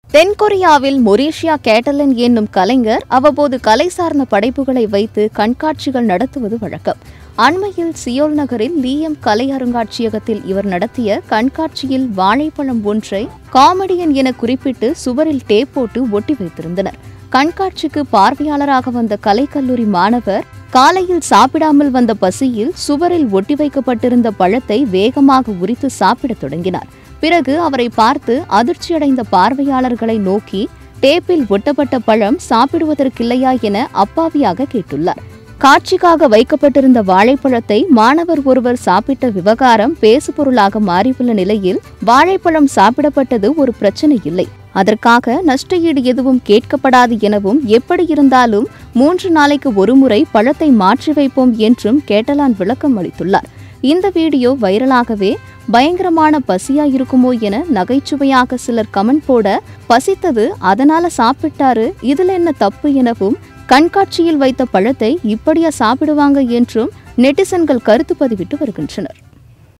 தென்கொரியாவில் மொரீஷியா கேட்டலன் என்னும் கலைஞர் அவ்வப்போது கலை சார்ந்த படைப்புகளை வைத்து கண்காட்சிகள் நடத்துவது வழக்கம் அண்மையில் சியோல் நகரில் லீயம் கலை அருங்காட்சியகத்தில் இவர் நடத்திய கண்காட்சியில் வாழைப்பழம் ஒன்றை காமெடியன் என குறிப்பிட்டு சுவரில் டேப் போட்டு ஒட்டி வைத்திருந்தனர் கண்காட்சிக்கு பார்வையாளராக வந்த கலைக்கல்லூரி மாணவர் காலையில் சாப்பிடாமல் வந்த பசியில் சுவரில் ஒட்டி வைக்கப்பட்டிருந்த பழத்தை வேகமாக உரித்து சாப்பிடத் தொடங்கினார் பிறகு அவரை பார்த்து அதிர்ச்சியடைந்த பார்வையாளர்களை நோக்கி டேப்பில் ஒட்டப்பட்ட பழம் சாப்பிடுவதற்கில்லையா என அப்பாவியாக கேட்டுள்ளார் காட்சிக்காக வைக்கப்பட்டிருந்த வாழைப்பழத்தை மாணவர் ஒருவர் சாப்பிட்ட விவகாரம் பேசுபொருளாக மாறியுள்ள நிலையில் வாழைப்பழம் சாப்பிடப்பட்டது ஒரு பிரச்சனை இல்லை அதற்காக நஷ்டஈடு எதுவும் கேட்கப்படாது எனவும் எப்படி இருந்தாலும் மூன்று நாளைக்கு ஒருமுறை பழத்தை மாற்றி வைப்போம் என்றும் கேட்டலான் விளக்கம் அளித்துள்ளார் இந்த வீடியோ வைரலாகவே பயங்கரமான பசியா இருக்குமோ என நகைச்சுவையாக சிலர் கமெண்ட் போட பசித்தது அதனால சாப்பிட்டாரு இதுல என்ன தப்பு எனவும் கண்காட்சியில் வைத்த பழத்தை இப்படியா சாப்பிடுவாங்க என்றும் நெட்டிசன்கள் கருத்து பதிவிட்டு வருகின்றனர்